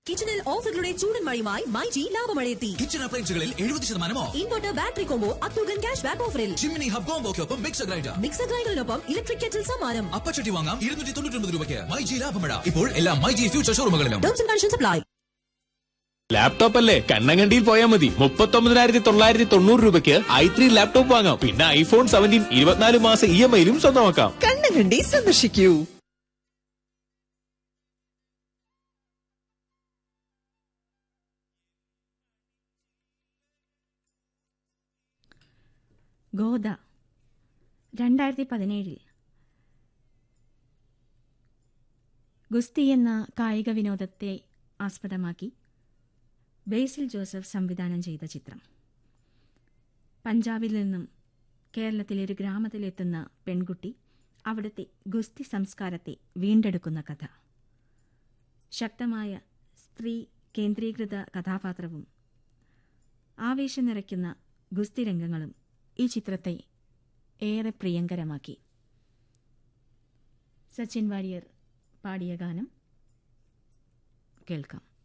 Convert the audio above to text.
കിച്ചണിൽ ഓഫറുകളുടെ ചൂടൻ മഴയുമായി മൈജി ലാഭമഴയെത്തി കിച്ചൺ അപ്ലയൻസുകളിൽ എഴുപത് ശതമാനമോ ഇൻവെർട്ടർ ബാറ്ററി കോംബോ അത്യുഗൻ ക്യാഷ് ബാക്ക് ഓഫറിൽ ചിമ്മിനി ഹബ് കോംബോക്കൊപ്പം മിക്സർ ഗ്രൈൻഡർ മിക്സർ ഗ്രൈൻഡറിനൊപ്പം ഇലക്ട്രിക് കെറ്റിൽ സമ്മാനം അപ്പച്ചട്ടി വാങ്ങാം ഇരുന്നൂറ്റി തൊണ്ണൂറ്റി ഒമ്പത് രൂപയ്ക്ക് മൈജി ലാഭമഴ ഇപ്പോൾ എല്ലാ മൈജി ഫ്യൂച്ചർ ഷോറൂമുകളിലും terms and conditions apply laptop അല്ലേ കണ്ണങ്കണ്ടിയിൽ പോയാൽ മതി മുപ്പത്തൊമ്പതിനായിരത്തി തൊള്ളായിരത്തി തൊണ്ണൂറ് രൂപയ്ക്ക് ഐ ത്രീ ലാപ്ടോപ്പ് വാങ്ങാം പിന്നെ ഐഫോൺ സെവൻറ്റീൻ ഇരുപത്തിനാല് മാസം ഇ എം ഐയിലും സ്വന്തമാക്കാം കണ്ണുകണ്ടി സന്ദർശിക്കൂ ഗോദ രണ്ടായിരത്തി പതിനേഴിൽ ഗുസ്തി എന്ന കായിക വിനോദത്തെ ആസ്പദമാക്കി ബേസിൽ ജോസഫ് സംവിധാനം ചെയ്ത ചിത്രം പഞ്ചാബിൽ നിന്നും കേരളത്തിലെ ഒരു ഗ്രാമത്തിലെത്തുന്ന പെൺകുട്ടി അവിടുത്തെ ഗുസ്തി സംസ്കാരത്തെ വീണ്ടെടുക്കുന്ന കഥ ശക്തമായ സ്ത്രീ കേന്ദ്രീകൃത കഥാപാത്രവും ആവേശം നിറയ്ക്കുന്ന ഗുസ്തി രംഗങ്ങളും ഈ ചിത്രത്തെ ഏറെ പ്രിയങ്കരമാക്കി സച്ചിൻ വാര്യർ പാടിയ ഗാനം കേൾക്കാം